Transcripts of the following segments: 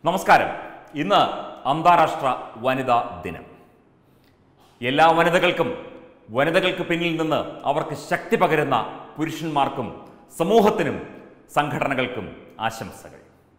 നമസ്കാരം ഇന്ന് അന്താരാഷ്ട്ര വനിതാ ദിനം എല്ലാ വനിതകൾക്കും വനിതകൾക്ക് പിന്നിൽ നിന്ന് അവർക്ക് ശക്തി പകരുന്ന പുരുഷന്മാർക്കും സമൂഹത്തിനും സംഘടനകൾക്കും ആശംസകൾ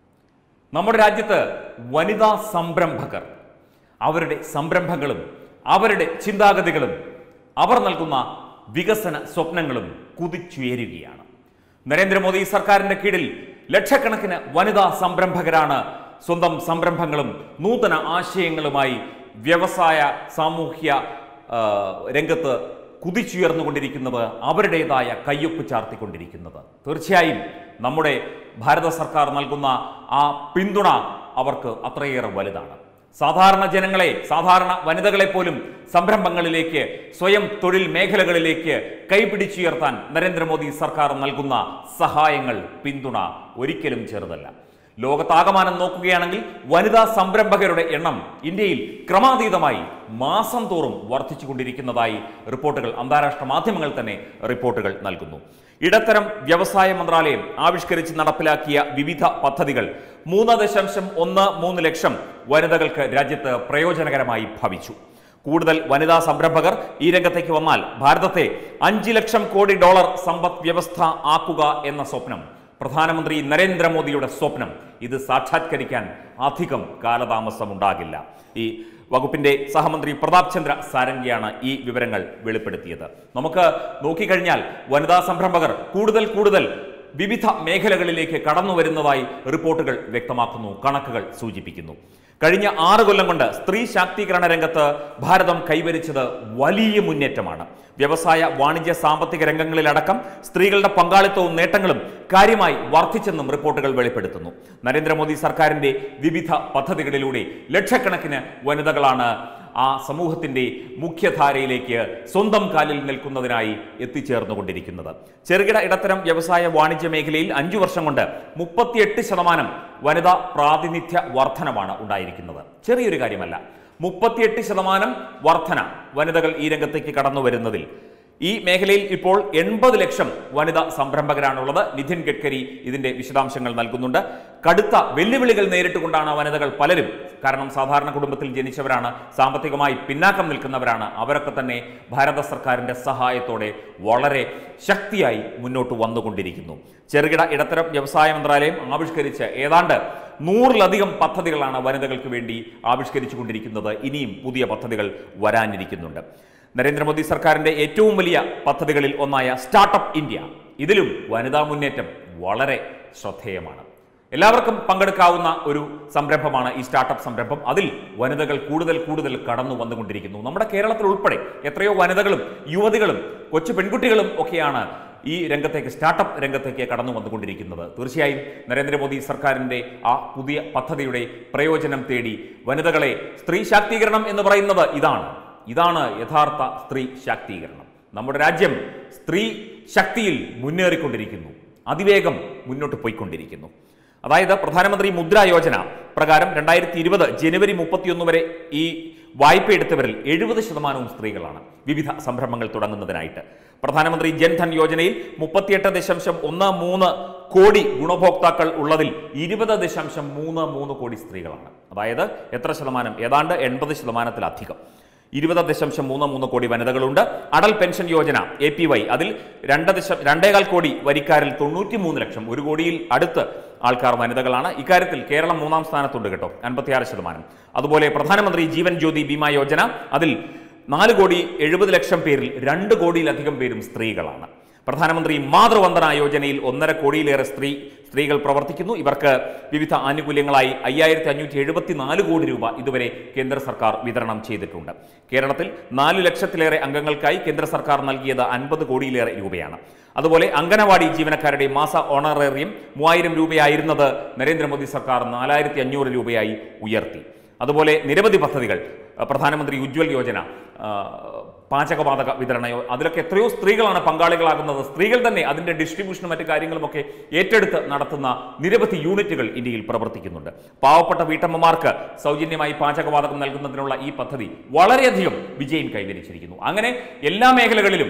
നമ്മുടെ രാജ്യത്ത് വനിതാ സംരംഭകർ അവരുടെ സംരംഭങ്ങളും അവരുടെ ചിന്താഗതികളും അവർ നൽകുന്ന വികസന സ്വപ്നങ്ങളും കുതിച്ചുയരുകയാണ് നരേന്ദ്രമോദി സർക്കാരിന്റെ കീഴിൽ ലക്ഷക്കണക്കിന് വനിതാ സംരംഭകരാണ് സ്വന്തം സംരംഭങ്ങളും നൂതന ആശയങ്ങളുമായി വ്യവസായ സാമൂഹ്യ ആ, രംഗത്ത് കുതിച്ചുയർന്നുകൊണ്ടിരിക്കുന്നത് അവരുടേതായ കയ്യൊപ്പ് ചാർത്തിക്കൊണ്ടിരിക്കുന്നത് തീർച്ചയായും നമ്മുടെ ഭാരത സർക്കാർ നൽകുന്ന ആ പിന്തുണ അവർക്ക് അത്രയേറെ വലുതാണ് സാധാരണ ജനങ്ങളെ സാധാരണ വനിതകളെ പോലും സംരംഭങ്ങളിലേക്ക് സ്വയം തൊഴിൽ മേഖലകളിലേക്ക് കൈപിടിച്ചുയർത്താൻ നരേന്ദ്രമോദി സർക്കാർ നൽകുന്ന സഹായങ്ങൾ പിന്തുണ ഒരിക്കലും ചെറുതല്ല ലോകത്താകമാനം നോക്കുകയാണെങ്കിൽ വനിതാ സംരംഭകരുടെ എണ്ണം ഇന്ത്യയിൽ ക്രമാതീതമായി മാസം തോറും വർദ്ധിച്ചുകൊണ്ടിരിക്കുന്നതായി റിപ്പോർട്ടുകൾ അന്താരാഷ്ട്ര മാധ്യമങ്ങൾ തന്നെ റിപ്പോർട്ടുകൾ നൽകുന്നു ഇടത്തരം വ്യവസായ മന്ത്രാലയം ആവിഷ്കരിച്ച് നടപ്പിലാക്കിയ വിവിധ പദ്ധതികൾ മൂന്ന് ദശാംശം ഒന്ന് മൂന്ന് ലക്ഷം വനിതകൾക്ക് രാജ്യത്ത് പ്രയോജനകരമായി ഭവിച്ചു കൂടുതൽ വനിതാ സംരംഭകർ ഈ രംഗത്തേക്ക് വന്നാൽ ഭാരതത്തെ അഞ്ച് ലക്ഷം കോടി ഡോളർ സമ്പദ് വ്യവസ്ഥ ആക്കുക എന്ന സ്വപ്നം പ്രധാനമന്ത്രി നരേന്ദ്രമോദിയുടെ സ്വപ്നം ഇത് സാക്ഷാത്കരിക്കാൻ അധികം കാലതാമസമുണ്ടാകില്ല ഈ വകുപ്പിന്റെ സഹമന്ത്രി പ്രതാപ് ചന്ദ്ര സാരംഗിയാണ് ഈ വിവരങ്ങൾ വെളിപ്പെടുത്തിയത് നമുക്ക് നോക്കിക്കഴിഞ്ഞാൽ വനിതാ സംരംഭകർ കൂടുതൽ കൂടുതൽ വിവിധ മേഖലകളിലേക്ക് കടന്നു വരുന്നതായി റിപ്പോർട്ടുകൾ വ്യക്തമാക്കുന്നു കണക്കുകൾ സൂചിപ്പിക്കുന്നു കഴിഞ്ഞ ആറ് കൊല്ലം കൊണ്ട് സ്ത്രീ ശാക്തീകരണ രംഗത്ത് ഭാരതം കൈവരിച്ചത് വലിയ മുന്നേറ്റമാണ് വ്യവസായ വാണിജ്യ സാമ്പത്തിക രംഗങ്ങളിലടക്കം സ്ത്രീകളുടെ പങ്കാളിത്തവും നേട്ടങ്ങളും കാര്യമായി വർദ്ധിച്ചെന്നും റിപ്പോർട്ടുകൾ വെളിപ്പെടുത്തുന്നു നരേന്ദ്രമോദി സർക്കാരിന്റെ വിവിധ പദ്ധതികളിലൂടെ ലക്ഷക്കണക്കിന് വനിതകളാണ് ആ സമൂഹത്തിന്റെ മുഖ്യധാരയിലേക്ക് സ്വന്തം കാലിൽ നിൽക്കുന്നതിനായി എത്തിച്ചേർന്നുകൊണ്ടിരിക്കുന്നത് ചെറുകിട ഇടത്തരം വ്യവസായ വാണിജ്യ മേഖലയിൽ അഞ്ചു വർഷം കൊണ്ട് മുപ്പത്തിയെട്ട് ശതമാനം വനിതാ പ്രാതിനിധ്യ വർധനമാണ് ഉണ്ടായിരിക്കുന്നത് ചെറിയൊരു കാര്യമല്ല മുപ്പത്തിയെട്ട് ശതമാനം വർധന വനിതകൾ ഈ രംഗത്തേക്ക് കടന്നു വരുന്നതിൽ ഈ മേഖലയിൽ ഇപ്പോൾ എൺപത് ലക്ഷം വനിതാ സംരംഭകരാണുള്ളത് നിതിൻ ഗഡ്കരി ഇതിന്റെ വിശദാംശങ്ങൾ നൽകുന്നുണ്ട് കടുത്ത വെല്ലുവിളികൾ നേരിട്ടുകൊണ്ടാണ് വനിതകൾ പലരും കാരണം സാധാരണ കുടുംബത്തിൽ ജനിച്ചവരാണ് സാമ്പത്തികമായി പിന്നാക്കം നിൽക്കുന്നവരാണ് അവരൊക്കെ തന്നെ ഭാരത സർക്കാരിന്റെ സഹായത്തോടെ വളരെ ശക്തിയായി മുന്നോട്ട് വന്നുകൊണ്ടിരിക്കുന്നു ചെറുകിട ഇടത്തരം വ്യവസായ മന്ത്രാലയം ആവിഷ്കരിച്ച് ഏതാണ്ട് നൂറിലധികം പദ്ധതികളാണ് വനിതകൾക്ക് വേണ്ടി ആവിഷ്കരിച്ചു കൊണ്ടിരിക്കുന്നത് ഇനിയും പുതിയ പദ്ധതികൾ വരാനിരിക്കുന്നുണ്ട് നരേന്ദ്രമോദി സർക്കാരിന്റെ ഏറ്റവും വലിയ പദ്ധതികളിൽ ഒന്നായ സ്റ്റാർട്ടപ്പ് ഇന്ത്യ ഇതിലും വനിതാ മുന്നേറ്റം വളരെ ശ്രദ്ധേയമാണ് എല്ലാവർക്കും പങ്കെടുക്കാവുന്ന ഒരു സംരംഭമാണ് ഈ സ്റ്റാർട്ടപ്പ് സംരംഭം അതിൽ വനിതകൾ കൂടുതൽ കൂടുതൽ കടന്നു വന്നുകൊണ്ടിരിക്കുന്നു നമ്മുടെ കേരളത്തിൽ ഉൾപ്പെടെ എത്രയോ വനിതകളും യുവതികളും കൊച്ചു പെൺകുട്ടികളും ഒക്കെയാണ് ഈ രംഗത്തേക്ക് സ്റ്റാർട്ടപ്പ് രംഗത്തേക്ക് കടന്നു വന്നുകൊണ്ടിരിക്കുന്നത് തീർച്ചയായും നരേന്ദ്രമോദി സർക്കാരിന്റെ ആ പുതിയ പദ്ധതിയുടെ പ്രയോജനം തേടി വനിതകളെ സ്ത്രീ ശാക്തീകരണം എന്ന് പറയുന്നത് ഇതാണ് ഇതാണ് യഥാർത്ഥ സ്ത്രീ ശാക്തീകരണം നമ്മുടെ രാജ്യം സ്ത്രീ ശക്തിയിൽ മുന്നേറിക്കൊണ്ടിരിക്കുന്നു അതിവേഗം മുന്നോട്ട് പോയിക്കൊണ്ടിരിക്കുന്നു അതായത് പ്രധാനമന്ത്രി മുദ്ര യോജന പ്രകാരം രണ്ടായിരത്തി ഇരുപത് ജനുവരി മുപ്പത്തിയൊന്ന് വരെ ഈ വായ്പ എടുത്തവരിൽ എഴുപത് ശതമാനവും സ്ത്രീകളാണ് വിവിധ സംരംഭങ്ങൾ തുടങ്ങുന്നതിനായിട്ട് പ്രധാനമന്ത്രി ജൻധൻ യോജനയിൽ മുപ്പത്തിയെട്ട് ദശാംശം ഒന്ന് മൂന്ന് കോടി ഗുണഭോക്താക്കൾ ഉള്ളതിൽ ഇരുപത് ദശാംശം മൂന്ന് മൂന്ന് കോടി സ്ത്രീകളാണ് അതായത് എത്ര ശതമാനം ഏതാണ്ട് എൺപത് ശതമാനത്തിലധികം ഇരുപത് ദശാംശം മൂന്ന് മൂന്ന് കോടി വനിതകളുണ്ട് Atal pension Yojana A P Y അതിൽ രണ്ട് ദശം രണ്ടേകാൽ കോടി വരിക്കാരിൽ തൊണ്ണൂറ്റി മൂന്ന് ലക്ഷം ഒരു കോടിയിൽ അടുത്ത് ആൾക്കാർ വനിതകളാണ് ഇക്കാര്യത്തിൽ കേരളം മൂന്നാം സ്ഥാനത്തുണ്ട് കേട്ടോ അൻപത്തിയാറ് ശതമാനം അതുപോലെ പ്രധാനമന്ത്രി ജീവൻ ജ്യോതി ബീമാ യോജന അതിൽ നാല് കോടി എഴുപത് ലക്ഷം പേരിൽ രണ്ട് കോടിയിലധികം പേരും സ്ത്രീകളാണ് പ്രധാനമന്ത്രി മാതൃവന്ദന യോജനയിൽ ഒന്നര കോടിയിലേറെ സ്ത്രീ സ്ത്രീകൾ പ്രവർത്തിക്കുന്നു ഇവർക്ക് വിവിധ ആനുകൂല്യങ്ങളായി അയ്യായിരത്തി അഞ്ഞൂറ്റി എഴുപത്തി നാല് കോടി രൂപ ഇതുവരെ കേന്ദ്ര സർക്കാർ വിതരണം ചെയ്തിട്ടുണ്ട് കേരളത്തിൽ നാല് ലക്ഷത്തിലേറെ അംഗങ്ങൾക്കായി കേന്ദ്ര സർക്കാർ നൽകിയത് അൻപത് കോടിയിലേറെ രൂപയാണ് അതുപോലെ അംഗനവാടി ജീവനക്കാരുടെ മാസ ഓണറേറിയം മൂവായിരം രൂപയായിരുന്നത് നരേന്ദ്രമോദി സർക്കാർ നാലായിരത്തി അഞ്ഞൂറ് രൂപയായി ഉയർത്തി അതുപോലെ നിരവധി പദ്ധതികൾ അഹ് പ്രധാനമന്ത്രി ഉജ്ജ്വൽ യോജന ആ, പാചകവാതക വിതരണ യോ- അതിലൊക്കെ എത്രയോ സ്ത്രീകളാണ് പങ്കാളികളാകുന്നത് സ്ത്രീകൾ തന്നെ അതിന്റെ ഡിസ്ട്രിബ്യൂഷനും മറ്റു കാര്യങ്ങളുമൊക്കെ ഏറ്റെടുത്ത് നടത്തുന്ന നിരവധി യൂണിറ്റുകൾ ഇന്ത്യയിൽ പ്രവർത്തിക്കുന്നുണ്ട് പാവപ്പെട്ട വീട്ടമ്മമാർക്ക് സൗജന്യമായി പാചകവാതകം നൽകുന്നതിനുള്ള ഈ പദ്ധതി വളരെയധികം വിജയം കൈവരിച്ചിരിക്കുന്നു അങ്ങനെ എല്ലാ മേഖലകളിലും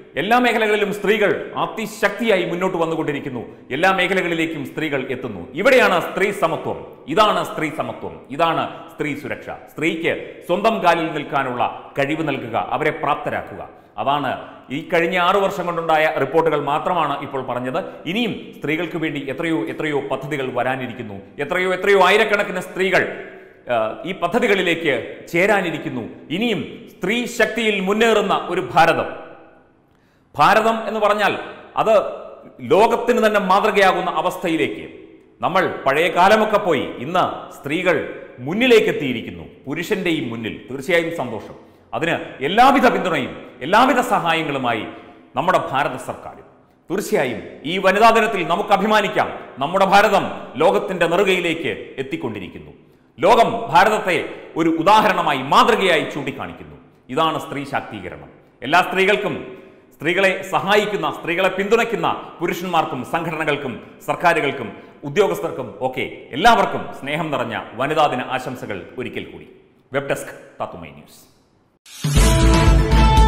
എല്ലാ മേഖലകളിലും സ്ത്രീകൾ അതിശക്തിയായി മുന്നോട്ട് വന്നുകൊണ്ടിരിക്കുന്നു എല്ലാ മേഖലകളിലേക്കും സ്ത്രീകൾ എത്തുന്നു ഇവിടെയാണ് സ്ത്രീ സമത്വം ഇതാണ് സ്ത്രീ സമത്വം ഇതാണ് സ്ത്രീ സുരക്ഷ സ്ത്രീക്ക് സ്വന്തം കാലിൽ നിൽക്കാനുള്ള കഴിവ് നൽകുക അവരെ പ്രാപ്തരാക്കുക അതാണ് ഈ കഴിഞ്ഞ ആറു വർഷം കൊണ്ടുണ്ടായ റിപ്പോർട്ടുകൾ മാത്രമാണ് ഇപ്പോൾ പറഞ്ഞത് ഇനിയും സ്ത്രീകൾക്ക് വേണ്ടി എത്രയോ എത്രയോ പദ്ധതികൾ വരാനിരിക്കുന്നു എത്രയോ എത്രയോ ആയിരക്കണക്കിന് സ്ത്രീകൾ ആ, ഈ പദ്ധതികളിലേക്ക് ചേരാനിരിക്കുന്നു ഇനിയും സ്ത്രീ ശക്തിയിൽ മുന്നേറുന്ന ഒരു ഭാരതം ഭാരതം എന്ന് പറഞ്ഞാൽ അത് ലോകത്തിന് തന്നെ മാതൃകയാകുന്ന അവസ്ഥയിലേക്ക് നമ്മൾ പഴയ കാലമൊക്കെ പോയി ഇന്ന് സ്ത്രീകൾ മുന്നിലേക്ക് എത്തിയിരിക്കുന്നു പുരുഷന്റെയും മുന്നിൽ തീർച്ചയായും സന്തോഷം അതിന് എല്ലാവിധ പിന്തുണയും എല്ലാവിധ സഹായങ്ങളുമായി നമ്മുടെ ഭാരത സർക്കാരും തീർച്ചയായും ഈ വനിതാ ദിനത്തിൽ നമുക്ക് അഭിമാനിക്കാം നമ്മുടെ ഭാരതം ലോകത്തിന്റെ നെറുകയിലേക്ക് എത്തിക്കൊണ്ടിരിക്കുന്നു ലോകം ഭാരതത്തെ ഒരു ഉദാഹരണമായി മാതൃകയായി ചൂണ്ടിക്കാണിക്കുന്നു ഇതാണ് സ്ത്രീ ശാക്തീകരണം എല്ലാ സ്ത്രീകൾക്കും സ്ത്രീകളെ സഹായിക്കുന്ന സ്ത്രീകളെ പിന്തുണയ്ക്കുന്ന പുരുഷന്മാർക്കും സംഘടനകൾക്കും സർക്കാരുകൾക്കും ഉദ്യോഗസ്ഥർക്കും ഒക്കെ എല്ലാവർക്കും സ്നേഹം നിറഞ്ഞ വനിതാ ദിന ആശംസകൾ ഒരിക്കൽ കൂടി വെബ് ഡെസ്ക് തത്തുമൈ ന്യൂസ്